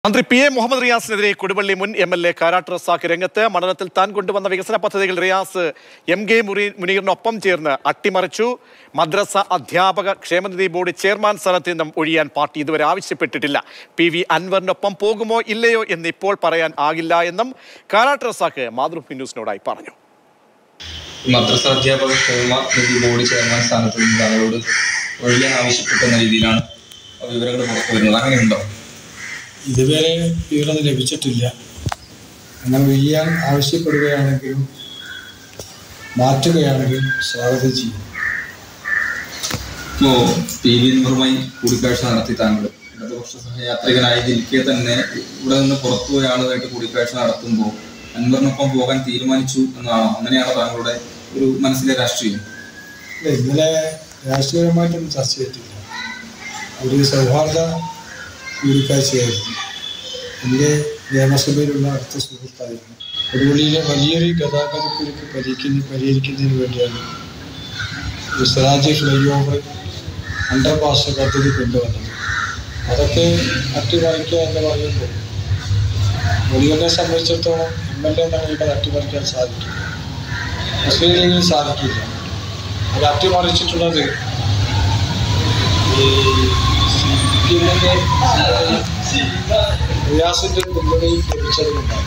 മന്ത്രി P A Muhammad റിയാസിനെതിരെ കൊടുവള്ളി മുൻ M L A Karat Razak രംഗത്ത് മണ്ഡലത്തിൽ താൻ കൊണ്ടുവന്ന വികസന പദ്ധതികൾ റിയാസ് എം കെ മുറി മുനീറിനൊപ്പം ചേർന്ന് അട്ടിമറിച്ചു മദ്രസ അധ്യാപക ക്ഷേമനിധി ബോർഡ് ചെയർമാൻ സ്ഥാനത്ത് നിന്നും ഒഴിയാൻ പാർട്ടി ഇതുവരെ ആവശ്യപ്പെട്ടിട്ടില്ല പി വി അൻവറിനൊപ്പം പോകുമോ ഇല്ലയോ എന്ന് ഇപ്പോൾ പറയാൻ ആകില്ല എന്നും കാരാട്ട് റസാഖ് മാതൃഭൂമി ന്യൂസിനോടായി പറഞ്ഞു മദ്രസ അധ്യാപക ക്ഷേമ നിധി ബോർഡ് ചെയർമാൻ സ്ഥാനത്ത് നിന്ന് താങ്കളോട് ഒഴിയാൻ ആവശ്യപ്പെട്ടെന്ന രീതിയിലാണ് വിവരങ്ങൾ പുറത്തു വരുന്നത് അങ്ങനെയുണ്ടോ ഇതുവരെ വിവരം ലഭിച്ചിട്ടില്ല അങ്ങനെ ചെയ്യാൻ ആവശ്യപ്പെടുകയാണെങ്കിലും മാറ്റുകയാണെങ്കിലും സ്വാഗതം ചെയ്യും ഇപ്പോ പി വി അൻവറുമായി കൂടിക്കാഴ്ച നടത്തി താങ്കൾ ഇടതുപക്ഷ സഹയാത്രികനായി നിൽക്കെ തന്നെ ഇവിടെ നിന്ന് പുറത്തുപോയ ആളുമായിട്ട് കൂടിക്കാഴ്ച നടത്തുമ്പോൾ അൻവറിനൊപ്പം പോകാൻ തീരുമാനിച്ചു എന്നാണോ അങ്ങനെയാണോ താങ്കളുടെ ഒരു മനസ്സിലെ രാഷ്ട്രീയം ഇല്ല, ഇന്നലെ രാഷ്ട്രീയപരമായിട്ടൊന്നും ചർച്ച ചെയ്തിട്ടില്ല ഒരു സൗഹാർദ്ദ കൂടിക്കാഴ്ചയായിരുന്നു എൻ്റെ നിയമസഭയിലുള്ള അടുത്ത സുഹൃത്തായിരുന്നു കൊടുവള്ളിയിലെ വലിയൊരു ഗതാഗതക്കുരുക്ക് പരിഹരിക്കുന്ന പരിഹരിക്കുന്നതിന് വേണ്ടിയാണ് ഈ സ്വരാജ്യ ഫ്ലൈ ഓവർ അണ്ടർ പാസ് പദ്ധതി കൊണ്ടുവന്നത് അതൊക്കെ അട്ടിമറിക്കുക എന്ന് പറയുമ്പോൾ വലിയനെ സംബന്ധിച്ചിടത്തോളം എം എൽ എ ഞങ്ങൾക്ക് അത് അട്ടിമറിക്കാൻ സാധിക്കില്ല മുസ്ലിം ലീഗിന് സാധിക്കില്ല അത് അട്ടിമറിച്ചിട്ടുള്ളത് ഈ സി പി എമ്മിൻ്റെ റിയാസിൻ്റെ പിന്തുണയും ലഭിച്ചതുകൊണ്ടാണ്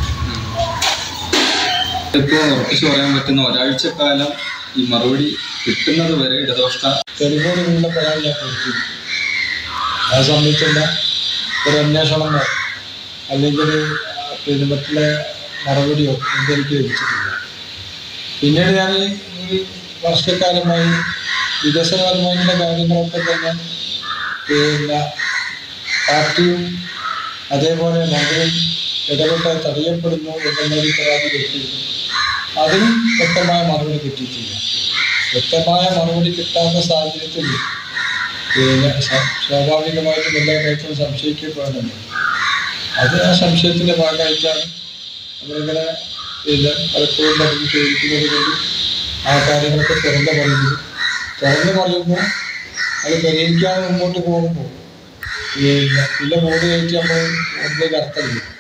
ഇപ്പോ ഉറപ്പിച്ചു പറയാൻ പറ്റുന്ന ഒരാഴ്ചക്കാലം ഈ മറുപടി കിട്ടുന്നത് വരെ ഇടതുപക്ഷ തെളിവോടുള്ള പരാതി ഞാൻ കൊടുത്തിരുന്നു അത് സംബന്ധിച്ചുള്ള ഒരു അന്വേഷണമോ അല്ലെങ്കിൽ പിന്നെ മറ്റുള്ള നടപടിയോ ഒന്നും എനിക്ക് ലഭിച്ചിട്ടില്ല പിന്നീട് ഞാൻ ഈ വർഷക്കാലമായി വികസനപരമായിട്ടുള്ള കാര്യങ്ങളൊക്കെ തന്നെ പിന്നെ പാർട്ടിയും അതേപോലെ മന്ത്രിയും ഇടപെട്ട് തടയപ്പെടുന്നു എന്നുള്ളൊരു പരാതി കൊടുത്തിരുന്നു അതിനും വ്യക്തമായ മറുപടി കിട്ടിയിട്ടില്ല വ്യക്തമായ മറുപടി കിട്ടാത്ത സാഹചര്യത്തിൽ പിന്നെ സ- സ്വാഭാവികമായിട്ടും എല്ലാ കാര്യത്തിലും സംശയിക്കപ്പെടുന്നുണ്ട് അത് ആ സംശയത്തിന്റെ ഭാഗമായിട്ടാണ് നമ്മളിങ്ങനെ പിന്നെ പലപ്പോഴും പലരും ചോദിക്കുന്നത് കൊണ്ട് ആ കാര്യങ്ങളൊക്കെ തുറന്നു പറയുന്നത് തുറന്നു പറയുമ്പോൾ അത് പരിഹരിക്കാതെ മുമ്പോട്ട് പോകുമ്പോൾ പിന്നെ പിന്നെ മോഡ് കയറ്റി നമ്മൾ മുമ്പിലേക്ക് അർത്ഥമില്ല